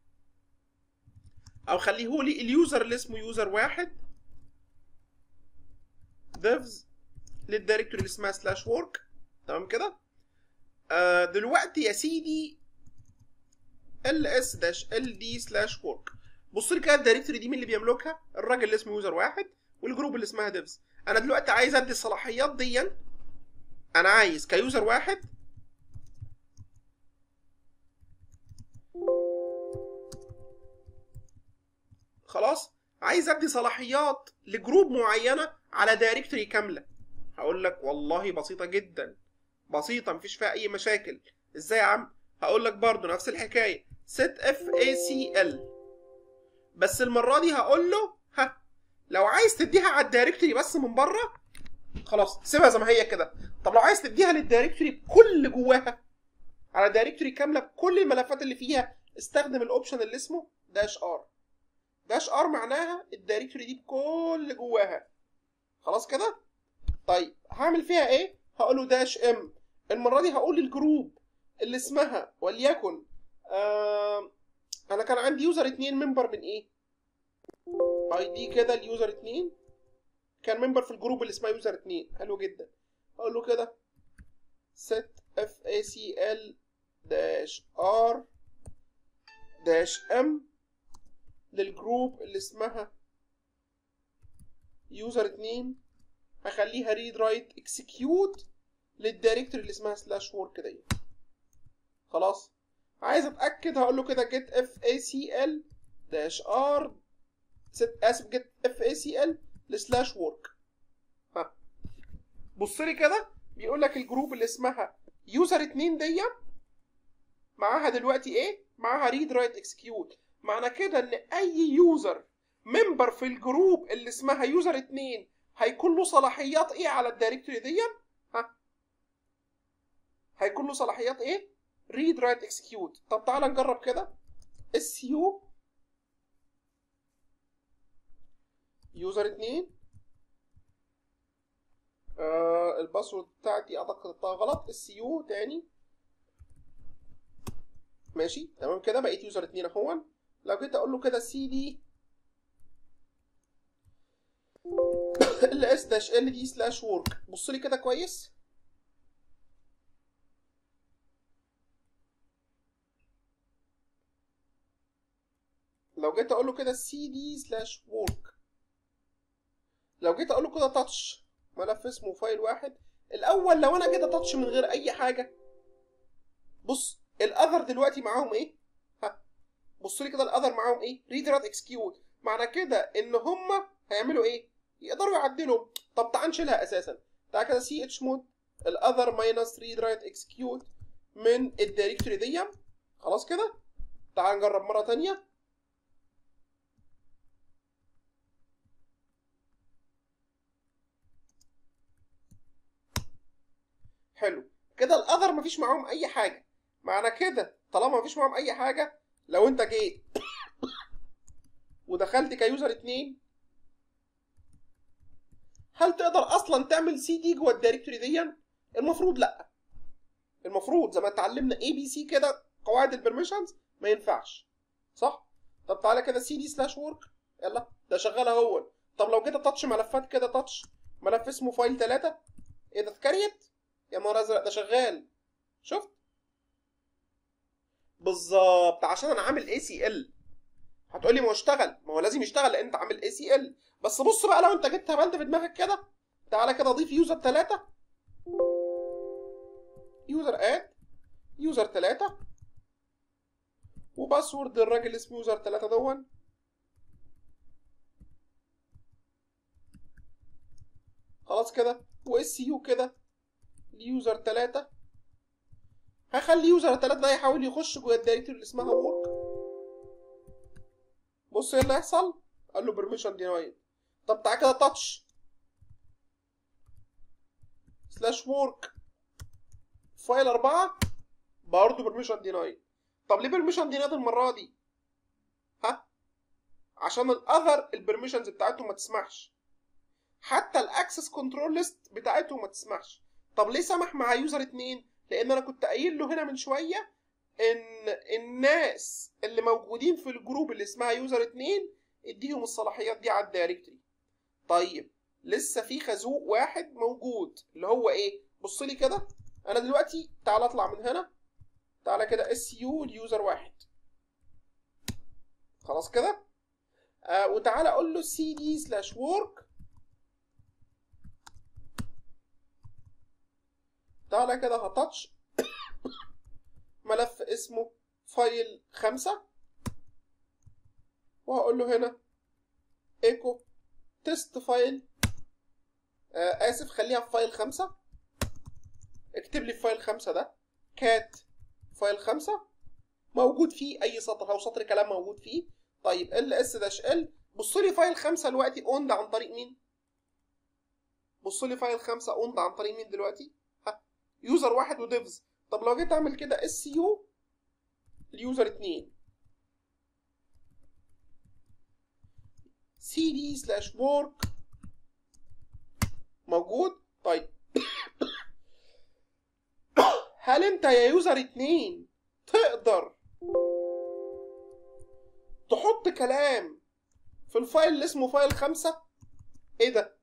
او خليه لي اليوزر اللي اسمه يوزر واحد ديفز للدايركتوري اللي اسمها سلاش ورك تمام كده آه دلوقتي يا سيدي ال اس داش ال دي سلاش ورك بص لي كده الدايركتوري دي مين اللي بيملكها الراجل اللي اسمه يوزر واحد والجروب اللي اسمها ديفز انا دلوقتي عايز ادي الصلاحيات دي انا عايز كيوزر واحد خلاص عايز ادي صلاحيات لجروب معينه على دايركتوري كامله هقول لك والله بسيطه جدا بسيطه مفيش فيها اي مشاكل ازاي يا عم هقول لك برضو نفس الحكايه set اف اي سي ال بس المره دي هقول له ها لو عايز تديها على الدايركتوري بس من بره خلاص سيبها زي ما هي كده طب لو عايز تديها للدايركتوري بكل جواها على دايركتوري كامله بكل الملفات اللي فيها استخدم الاوبشن اللي اسمه داش ار داش ار معناها الدايركتوري دي بكل جواها خلاص كده طيب هعمل فيها ايه هقول له داش ام المره دي هقول للجروب اللي اسمها وليكن آه انا كان عندي يوزر اتنين ممبر من ايه اي دي كده اليوزر اتنين كان ممبر في الجروب اللي اسمها يوزر اتنين حلو جدا اقول له كده set facl داش r داش m للجروب اللي اسمها يوزر اتنين هخليها ريد رايت اكسكيوت للدايركتوري اللي اسمها سلاش وورك دي خلاص عايز اتاكد هقول له كده get facl داش r اسف get facl لسلاش وورك ها بص لي كده بيقول لك الجروب اللي اسمها يوزر 2 دي معاها دلوقتي ايه معاها ريد رايت اكسكيوت معنى كده ان اي يوزر ممبر في الجروب اللي اسمها يوزر 2 هيكون له صلاحيات ايه على الدايركتوري دي ها هيكون له صلاحيات ايه ريد رايت اكسكيوت طب تعالى نجرب كده اس يو يوزر 2 آه الباسورد بتاعتي اعتقد حطيتها غلط اس يو تاني ماشي تمام كده بقيت يوزر 2 اهو لو جيت اقول له كده سي دي ال اس داش ال دي سلاش وورك بص لي كده كويس لو جيت اقول له كده سي دي سلاش وورك لو جيت اقول له كده تاتش ملف اسمه فايل واحد الاول لو انا كده تاتش من غير اي حاجه بص الاذر دلوقتي معاهم ايه ها بص لي كده الاذر معاهم ايه ريد رات اكسكيوت معنى كده ان هم هيعملوا ايه يقدروا يعدلوا طب تعال نشيلها اساسا تعال كده سي اتش مود الاذر ماينس ريد رايت اكسكيوت من الدايركتوري دي خلاص كده تعال نجرب مره تانية حلو كده الاذر مفيش معاهم اي حاجه معنى كده طالما مفيش معاهم اي حاجه لو انت جيت ودخلت كيوزر اتنين هل تقدر اصلا تعمل سي دي جوه الدايركتوري دي المفروض لا المفروض زي ما اتعلمنا اي بي سي كده قواعد البرميشنز ما ينفعش صح طب تعالى كده سي دي سلاش ورك يلا ده شغال اهو طب لو جيت تاتش ملفات كده تاتش ملف اسمه فايل 3 ايه ده اتكريت يا نهار ازرق ده شغال شفت بالظبط عشان انا عامل اي سي ال هتقولي ما هو اشتغل ما هو لازم يشتغل لان انت عامل اي سي ال بس بص بقى لو انت جيت هبلت في دماغك كده تعالى كده ضيف يوزر 3 يوزر اد يوزر 3 وباسورد الراجل اسمه يوزر 3 دون خلاص كده واس يو كده اليوزر 3 هخلي يوزر 3 ده يحاول يخش جوه الدايركتوري اللي اسمها ورك بص ايه اللي هيحصل قال له بيرميشن دينايد طب تعالى كده تاتش سلاش ورك فايل 4 برضه بيرميشن دينايد طب ليه بيرميشن دينايد المره دي ها عشان الاذر البرميشنز بتاعتهم ما تسمحش حتى الاكسس كنترول ليست بتاعته ما تسمحش طب ليه سمح مع يوزر 2 لان انا كنت قايل له هنا من شويه ان الناس اللي موجودين في الجروب اللي اسمها يوزر 2 اديهم الصلاحيات دي على الدايركتري طيب لسه في خازوق واحد موجود اللي هو ايه بص لي كده انا دلوقتي تعال اطلع من هنا تعالى كده اس يو اليوزر واحد خلاص كده آه وتعالى اقول له سي دي سلاش ورك تعالى كده هتاتش ملف اسمه فايل خمسة وهقول له هنا ايكو تيست فايل آه اسف خليها في فايل خمسة اكتب لي في فايل خمسة ده كات فايل خمسة موجود فيه اي سطر او سطر كلام موجود فيه طيب ال اس داش ال بص لي فايل خمسة دلوقتي اوند عن طريق مين بص لي فايل خمسة اوند عن طريق مين دلوقتي ها يوزر واحد وديفز طب لو جيت اعمل كده اس يو اليوزر اتنين سي دي سلاش ورك موجود طيب هل انت يا يوزر اتنين تقدر تحط كلام في الفايل اللي اسمه فايل خمسة ايه ده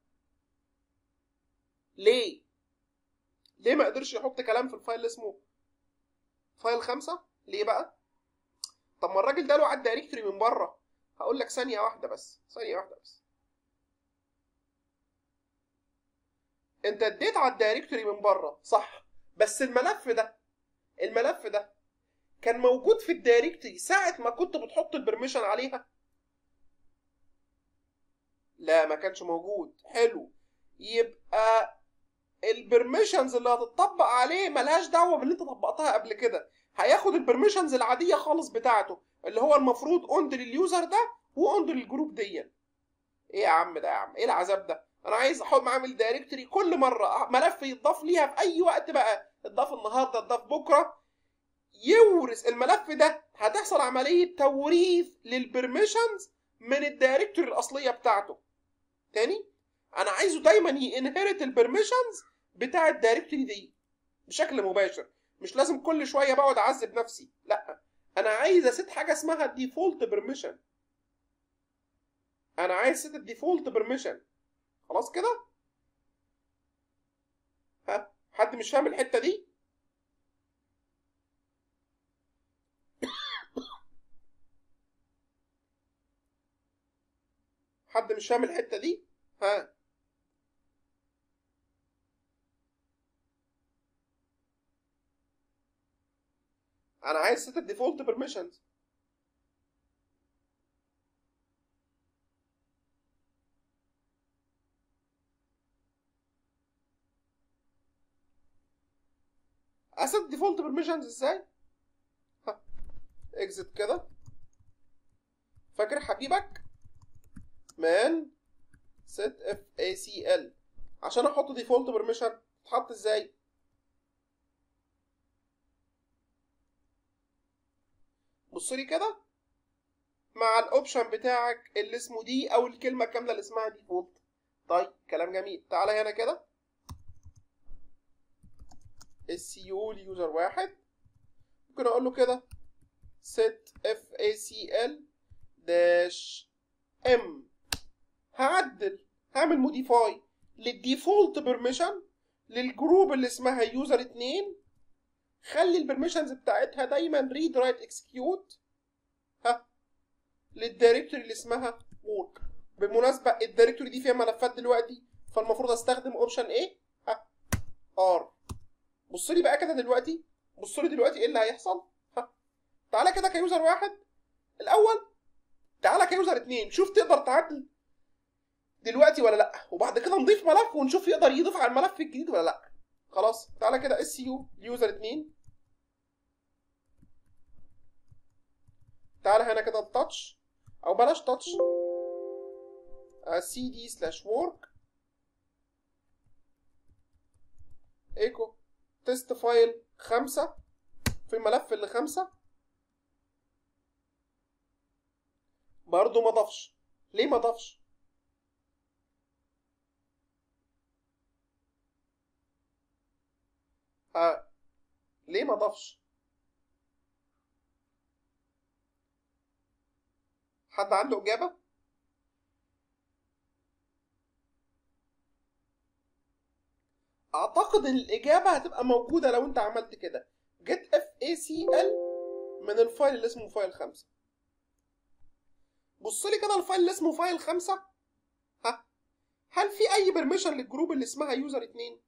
ليه ليه ما قدرش يحط كلام في الفايل اللي اسمه فايل خمسة ليه بقى طب ما الراجل ده له على الدايركتوري من بره هقول لك ثانية واحدة بس ثانية واحدة بس انت اديت على الدايركتوري من بره صح بس الملف ده الملف ده كان موجود في الدايركتوري ساعة ما كنت بتحط البرميشن عليها لا ما كانش موجود حلو يبقى البرميشنز اللي هتطبق عليه ملهاش دعوه باللي انت طبقتها قبل كده هياخد البرميشنز العاديه خالص بتاعته اللي هو المفروض اوند لليوزر ده واوند للجروب دي ايه يا عم ده يا عم ايه العذاب ده انا عايز احط معامل دايركتوري كل مره ملف يتضاف ليها في اي وقت بقى اتضاف النهارده اتضاف بكره يورث الملف ده هتحصل عمليه توريث للبرميشنز من الدايركتوري الاصليه بتاعته تاني انا عايزه دايما ينهرت البرميشنز بتاع الدايركتوري دي بشكل مباشر مش لازم كل شويه بقعد اعذب نفسي لا انا عايز اسيت حاجه اسمها الديفولت بيرميشن انا عايز اسيت الديفولت بيرميشن خلاص كده ها حد مش فاهم الحته دي حد مش فاهم الحته دي ها انا عايز سيت الديفولت بيرميشنز اسيت ديفولت بيرميشنز ازاي اكزت كده فاكر حبيبك مان set اف اي سي ال عشان احط ديفولت بيرميشن تتحط ازاي بص لي كده مع الاوبشن بتاعك اللي اسمه دي او الكلمه كامله اللي اسمها ديفولت طيب كلام جميل تعالى هنا كده السي يو ليوزر واحد ممكن اقول له كده set اف اي سي ال داش ام هعدل هعمل موديفاي للديفولت بيرميشن للجروب اللي اسمها يوزر 2 خلي البرميشنز بتاعتها دايما ريد رايت اكسكيوت ها للدايركتوري اللي اسمها work بالمناسبه الدايركتوري دي فيها ملفات دلوقتي فالمفروض استخدم اوبشن ايه ها ار بص لي بقى كده دلوقتي بص لي دلوقتي ايه اللي هيحصل ها تعالى كده كيوزر واحد الاول تعالى كيوزر اتنين شوف تقدر تعدل دلوقتي ولا لا وبعد كده نضيف ملف ونشوف يقدر يضيف على الملف الجديد ولا لا خلاص تعالى كده اس يو يوزر 2 تعالى هنا كده التاتش او بلاش تاتش سي دي سلاش وورك ايكو تيست فايل خمسة في الملف اللي خمسة برضه ما ضافش ليه ما ضافش آه ليه ما ضافش حد عنده اجابه اعتقد ان الاجابه هتبقى موجوده لو انت عملت كده get اف اي سي ال من الفايل اللي اسمه فايل خمسة بص لي كده الفايل اللي اسمه فايل خمسة ها هل في اي برميشن للجروب اللي اسمها يوزر اتنين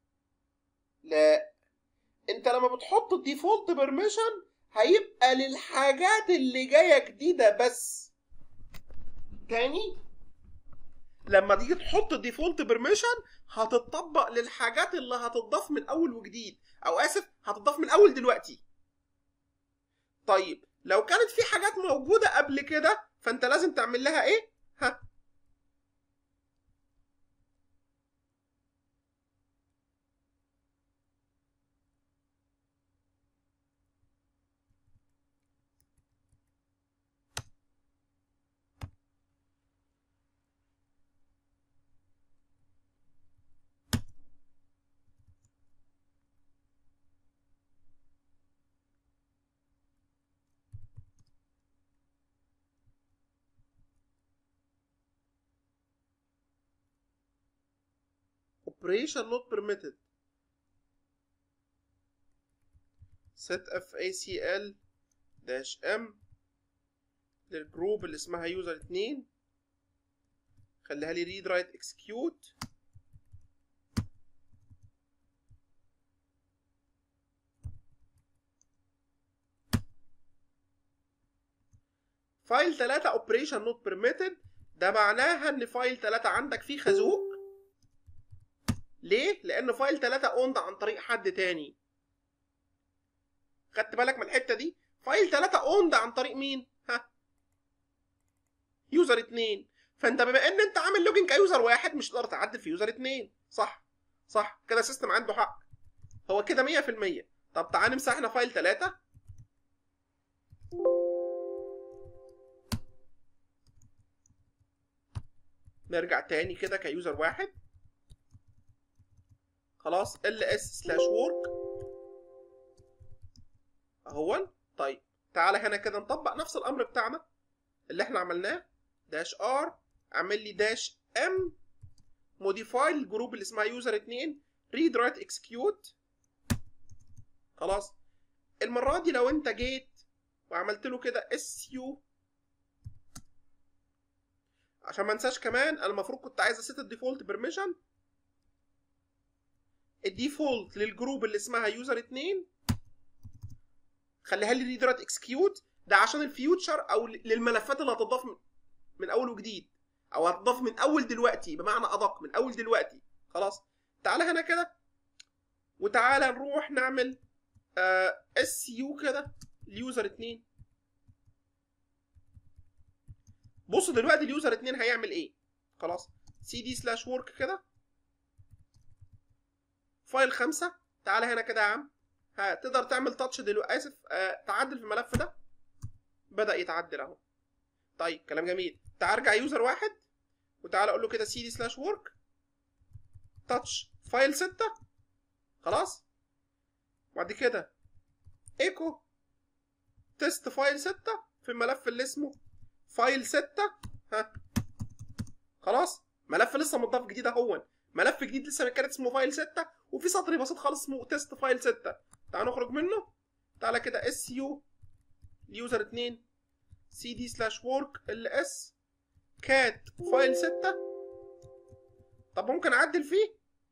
لا انت لما بتحط الديفولت برميشن هيبقى للحاجات اللي جايه جديده بس تاني لما تيجي تحط الديفولت برميشن هتطبق للحاجات اللي هتضاف من اول وجديد او اسف هتضاف من اول دلوقتي طيب لو كانت في حاجات موجوده قبل كده فانت لازم تعمل لها ايه ها operation not permitted set facl dash m للجروب اللي اسمها يوزر 2 خليها لي read write execute فايل 3 operation not permitted ده معناها ان فايل 3 عندك فيه خازوق ليه؟ لأن فايل 3 اوند عن طريق حد تاني. خدت بالك من الحتة دي؟ فايل 3 اوند عن طريق مين؟ ها؟ يوزر 2 فأنت بما إن أنت عامل لوجن كيوزر واحد مش هتقدر تعدل في يوزر 2 صح؟ صح كده السيستم عنده حق. هو كده 100% طب تعال نمسح احنا فايل 3 نرجع تاني كده كيوزر واحد خلاص ال اس سلاش وورك اهو طيب تعالى هنا كده نطبق نفس الامر بتاعنا اللي احنا عملناه داش ار اعمل لي داش ام موديفاي الجروب اللي اسمها يوزر 2 ريد رايت اكسكيوت خلاص المره دي لو انت جيت وعملت له كده اس يو عشان ما انساش كمان انا المفروض كنت عايز اسيت الديفولت بيرميشن الديفولت للجروب اللي اسمها يوزر 2 خليها لي ريد رايت اكسكيوت ده عشان الفيوتشر او للملفات اللي هتضاف من, من اول وجديد او هتضاف من اول دلوقتي بمعنى ادق من اول دلوقتي خلاص تعالى هنا كده وتعالى نروح نعمل اس يو كده اليوزر 2 بص دلوقتي اليوزر 2 هيعمل ايه خلاص سي دي سلاش ورك كده فايل خمسة تعالى هنا كده يا عم تقدر تعمل تاتش دلوقتي اسف آه تعدل في الملف ده بدا يتعدل اهو طيب كلام جميل تعال ارجع يوزر واحد وتعالى اقول له كده سي دي سلاش ورك تاتش فايل ستة خلاص بعد كده ايكو تيست فايل ستة في الملف اللي اسمه فايل ستة ها خلاص ملف لسه مضاف جديد اهون ملف جديد لسه كان اسمه فايل 6 وفي سطر بسيط خالص اسمه تيست فايل 6 تعال نخرج منه تعالى كده اس يو يوزر 2 سي دي سلاش ورك ال اس كات فايل 6 طب ممكن اعدل فيه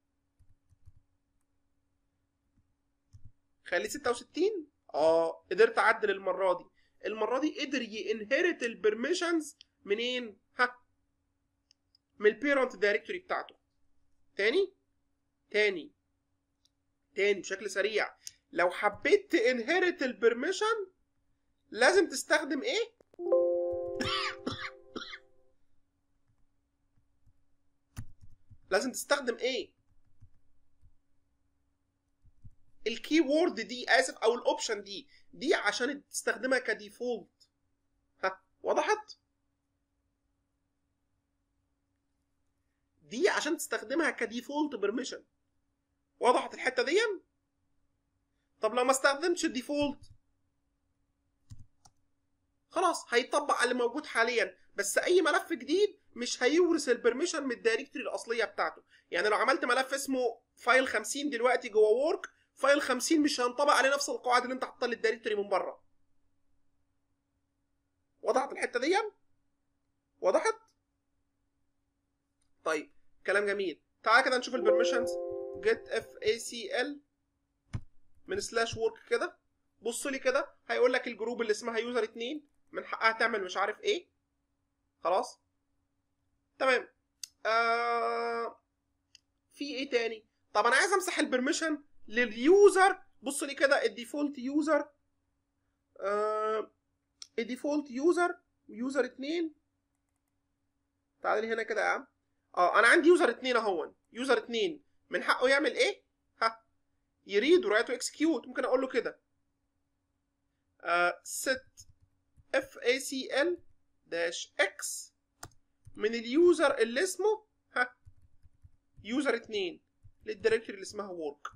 خليه 66 اه قدرت اعدل المره دي المره دي قدر ينهرت البرميشنز منين ها من البيرنت دايركتوري بتاعته تاني تاني تاني بشكل سريع لو حبيت تنهرت البرميشن لازم تستخدم ايه لازم تستخدم ايه الكي وورد دي اسف او الاوبشن دي دي عشان تستخدمها كديفولت ها وضحت دي عشان تستخدمها كديفولت بيرميشن وضحت الحته دي طب لو ما استخدمتش الديفولت خلاص هيطبق على اللي موجود حاليا بس اي ملف جديد مش هيورث البرميشن من الدايركتوري الاصليه بتاعته يعني لو عملت ملف اسمه فايل 50 دلوقتي جوه وورك فايل 50 مش هينطبق عليه نفس القواعد اللي انت حاطها للدايركتوري من بره وضحت الحته دي وضحت طيب كلام جميل تعال كده نشوف البرميشنز جيت اف اي سي ال من سلاش ورك كده بص لي كده هيقول لك الجروب اللي اسمها يوزر 2 من حقها تعمل مش عارف ايه خلاص تمام آه... في ايه تاني طب انا عايز امسح البرميشن لليوزر بص لي كده الديفولت يوزر آه... الديفولت يوزر يوزر 2 تعال لي هنا كده يا عم اه انا عندي يوزر 2 اهون يوزر 2 من حقه يعمل ايه ها يريد ورايت اكسكيوت ممكن اقول له كده set facl dash x من اليوزر اللي اسمه ها يوزر 2 للدايركتوري اللي اسمها work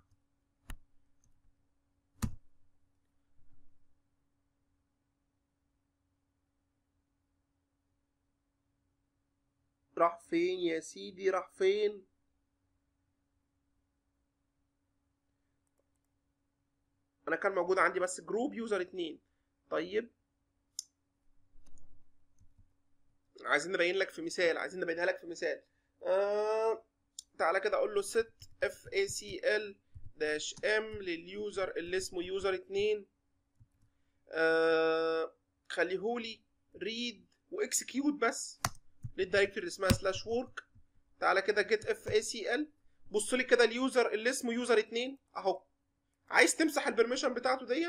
راح فين يا سيدي راح فين انا كان موجود عندي بس جروب يوزر 2 طيب عايزين نبين لك في مثال عايزين نبينها لك في مثال آه... تعالى كده اقول له set facl dash m لليوزر اللي اسمه يوزر 2 آه... خليهولي read واكسكيوت بس للدايركتوري اللي اسمها سلاش ورك تعالى كده جيت اف اي سي ال بص لي كده اليوزر اللي اسمه يوزر 2 اهو عايز تمسح البرميشن بتاعته دي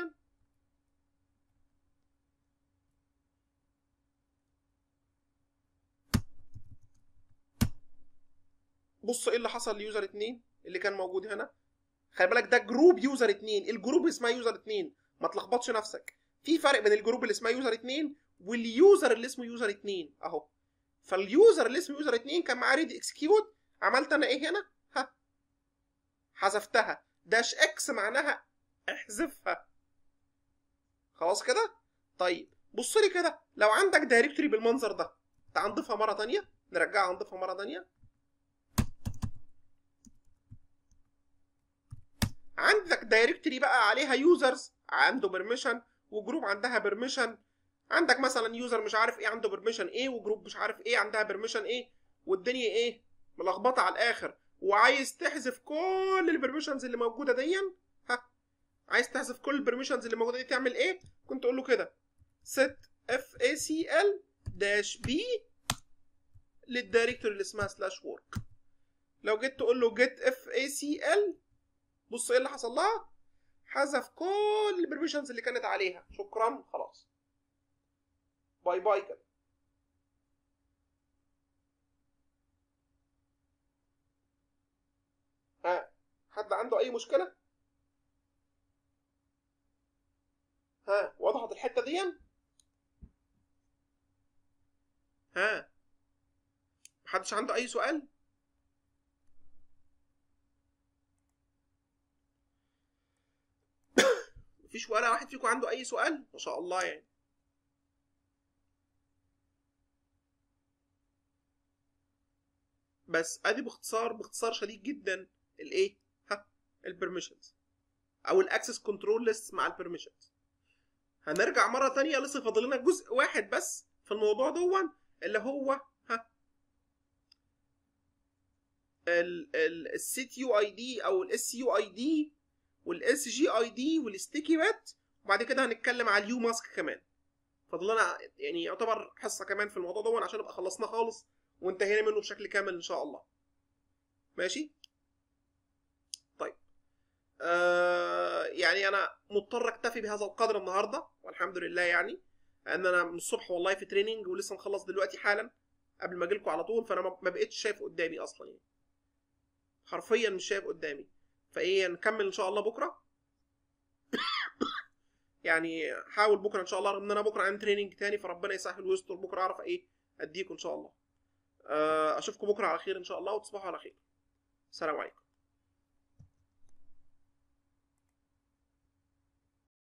بص ايه اللي حصل ليوزر 2 اللي كان موجود هنا خلي بالك ده جروب يوزر 2 الجروب اسمها يوزر 2 ما تلخبطش نفسك في فرق بين الجروب اللي اسمها يوزر 2 واليوزر اللي اسمه يوزر 2 اهو فاليوزر اللي اسمه يوزر 2 كان معاه ريد اكسكيوت عملت انا ايه هنا ها حذفتها داش اكس معناها احذفها خلاص كده طيب بص لي كده لو عندك دايركتوري بالمنظر ده تعال نضيفها مره تانية نرجعها نضيفها مره تانية عندك دايركتوري بقى عليها يوزرز عنده بيرميشن وجروب عندها بيرميشن عندك مثلا يوزر مش عارف ايه عنده بيرميشن ايه وجروب مش عارف ايه عندها بيرميشن ايه والدنيا ايه ملخبطه على الاخر وعايز تحذف كل البرميشنز اللي موجوده دي ها عايز تحذف كل البرميشنز اللي موجوده دي تعمل ايه كنت اقول له كده set facl dash b للدايركتوري اللي اسمها سلاش ورك لو جيت تقول له get facl بص ايه اللي حصل لها حذف كل البرميشنز اللي كانت عليها شكرا خلاص باي باي كده ها حد عنده اي مشكله ها وضحت الحته دي ها محدش عنده اي سؤال مفيش ولا واحد فيكم عنده اي سؤال ما شاء الله يعني بس ادي باختصار باختصار شديد جدا الايه ها البرميشنز او الاكسس كنترول ليست مع البرميشنز هنرجع مره تانية لسه فاضل لنا جزء واحد بس في الموضوع دون اللي هو ها السيت يو اي دي او الاس يو اي دي والاس جي اي دي والستيكي بات وبعد كده هنتكلم على اليو ماسك كمان فاضل لنا يعني يعتبر حصه كمان في الموضوع دون عشان نبقى خلصناه خالص وانتهينا منه بشكل كامل ان شاء الله ماشي طيب آه يعني انا مضطر اكتفي بهذا القدر النهارده والحمد لله يعني ان انا من الصبح والله في تريننج ولسه مخلص دلوقتي حالا قبل ما اجيلكم على طول فانا ما بقتش شايف قدامي اصلا يعني حرفيا مش شايف قدامي فايه نكمل ان شاء الله بكره يعني حاول بكره ان شاء الله ان انا بكره عندي تريننج تاني فربنا يسهل ويستر بكره اعرف ايه اديكم ان شاء الله اشوفكم بكره على خير ان شاء الله وتصبحوا على خير السلام عليكم